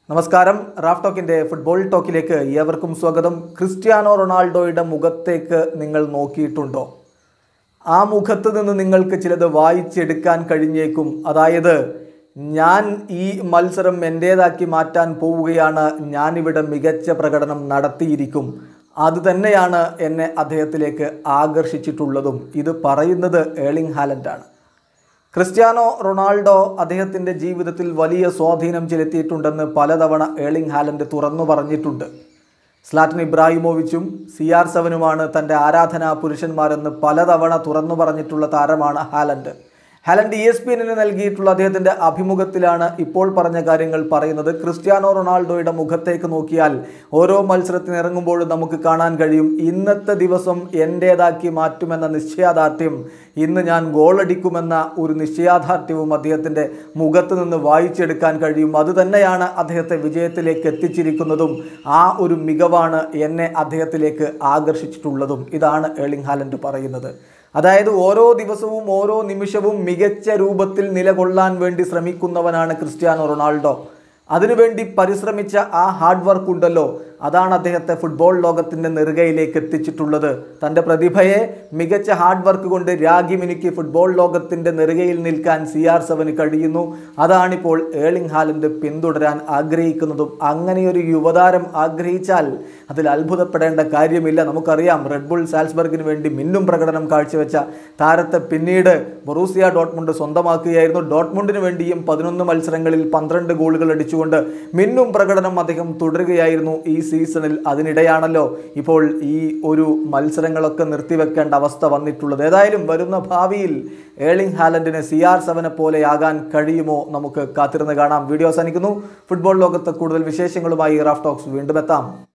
നമസ്കാരം Raf ടോക്കിന്റെ football ടോക്കിലേക്ക് ഏവർക്കും സ്വാഗതം ക്രിസ്ത്യാനോ റൊണാൾഡോയുടെ മുഖത്തേക്ക് നിങ്ങൾ നോക്കിയിട്ടുണ്ടോ ആ മുഖത്ത് നിന്ന് നിങ്ങൾക്ക് ചിലത് വായിച്ചെടുക്കാൻ കഴിഞ്ഞേക്കും അതായത് ഞാൻ ഈ മത്സരം എൻ്റേതാക്കി മാറ്റാൻ പോവുകയാണ് ഞാനിവിടെ മികച്ച പ്രകടനം നടത്തിയിരിക്കും അത് തന്നെയാണ് എന്നെ അദ്ദേഹത്തിലേക്ക് ആകർഷിച്ചിട്ടുള്ളതും ഇത് പറയുന്നത് ഏളിംഗ് ഹാലൻഡാണ് ക്രിസ്ത്യാനോ റൊണാൾഡോ അദ്ദേഹത്തിൻ്റെ ജീവിതത്തിൽ വലിയ സ്വാധീനം ചെലുത്തിയിട്ടുണ്ടെന്ന് പലതവണ ഏളിംഗ് ഹാലൻഡ് തുറന്നു പറഞ്ഞിട്ടുണ്ട് സ്ലാറ്റൻ ഇബ്രാഹിമോവിച്ചും സി ആർ സെവനുമാണ് തൻ്റെ ആരാധനാ പുരുഷന്മാരെന്ന് പലതവണ തുറന്നു പറഞ്ഞിട്ടുള്ള താരമാണ് Haaland Haaland E S P എന്നിന് നൽകിയിട്ടുള്ള അദ്ദേഹത്തിൻ്റെ അഭിമുഖത്തിലാണ് ഇപ്പോൾ പറഞ്ഞ കാര്യങ്ങൾ പറയുന്നത് ക്രിസ്ത്യാനോ റൊണാൾഡോയുടെ മുഖത്തേക്ക് നോക്കിയാൽ ഓരോ മത്സരത്തിന് ഇറങ്ങുമ്പോഴും നമുക്ക് കാണാൻ കഴിയും ഇന്നത്തെ ദിവസം എൻ്റേതാക്കി മാറ്റുമെന്ന നിശ്ചയദാർഢ്യം ഇന്ന് ഞാൻ ഗോളടിക്കുമെന്ന ഒരു നിശ്ചയദാർഢ്യവും അദ്ദേഹത്തിൻ്റെ മുഖത്ത് നിന്ന് വായിച്ചെടുക്കാൻ കഴിയും അതുതന്നെയാണ് അദ്ദേഹത്തെ വിജയത്തിലേക്ക് എത്തിച്ചിരിക്കുന്നതും ആ ഒരു മികവാണ് എന്നെ അദ്ദേഹത്തിലേക്ക് ആകർഷിച്ചിട്ടുള്ളതും ഇതാണ് ഏളിംഗ് ഹാലൻഡ് പറയുന്നത് അതായത് ഓരോ ദിവസവും ഓരോ നിമിഷവും മികച്ച രൂപത്തിൽ നിലകൊള്ളാൻ വേണ്ടി ശ്രമിക്കുന്നവനാണ് ക്രിസ്ത്യാനോ റൊണാൾഡോ അതിനുവേണ്ടി പരിശ്രമിച്ച ആ ഹാർഡ് വർക്ക് ഉണ്ടല്ലോ അതാണ് അദ്ദേഹത്തെ ഫുട്ബോൾ ലോകത്തിൻ്റെ നെറുകയിലേക്ക് എത്തിച്ചിട്ടുള്ളത് തൻ്റെ പ്രതിഭയെ മികച്ച ഹാർഡ് വർക്ക് കൊണ്ട് രാഗിമിനിക്ക് ഫുട്ബോൾ ലോകത്തിൻ്റെ നെറുകയിൽ നിൽക്കാൻ സി ആർ സെവന് കഴിയുന്നു അതാണിപ്പോൾ ഏളിംഗ് ഹാലൻഡ് പിന്തുടരാൻ ആഗ്രഹിക്കുന്നതും അങ്ങനെയൊരു യുവതാരം ആഗ്രഹിച്ചാൽ അതിൽ അത്ഭുതപ്പെടേണ്ട കാര്യമില്ല നമുക്കറിയാം റെഡ്ബുൾ സാൽസ്ബർഗിന് വേണ്ടി മിന്നും പ്രകടനം കാഴ്ചവെച്ച താരത്തെ പിന്നീട് ബൊറൂസിയ ഡോട്ട്മുണ്ട് സ്വന്തമാക്കുകയായിരുന്നു ഡോട്ട്മുണ്ടിന് വേണ്ടിയും പതിനൊന്ന് മത്സരങ്ങളിൽ പന്ത്രണ്ട് ഗോളുകൾ അടിച്ചുകൊണ്ട് മിന്നും പ്രകടനം അദ്ദേഹം തുടരുകയായിരുന്നു ഈ സീസണിൽ അതിനിടെയാണല്ലോ ഇപ്പോൾ ഈ ഒരു മത്സരങ്ങളൊക്കെ നിർത്തിവെക്കേണ്ട അവസ്ഥ വന്നിട്ടുള്ളത് ഏതായാലും വരുന്ന ഭാവിയിൽ ഏളിംഗ് ഹാലൻഡിന് സി ആർ സെവനെ പോലെയാകാൻ കഴിയുമോ നമുക്ക് കാത്തിരുന്ന് കാണാം വീഡിയോ അവസാനിക്കുന്നു ഫുട്ബോൾ ലോകത്ത് കൂടുതൽ വിശേഷങ്ങളുമായി റാഫ് ടോക്സ് വീണ്ടും എത്താം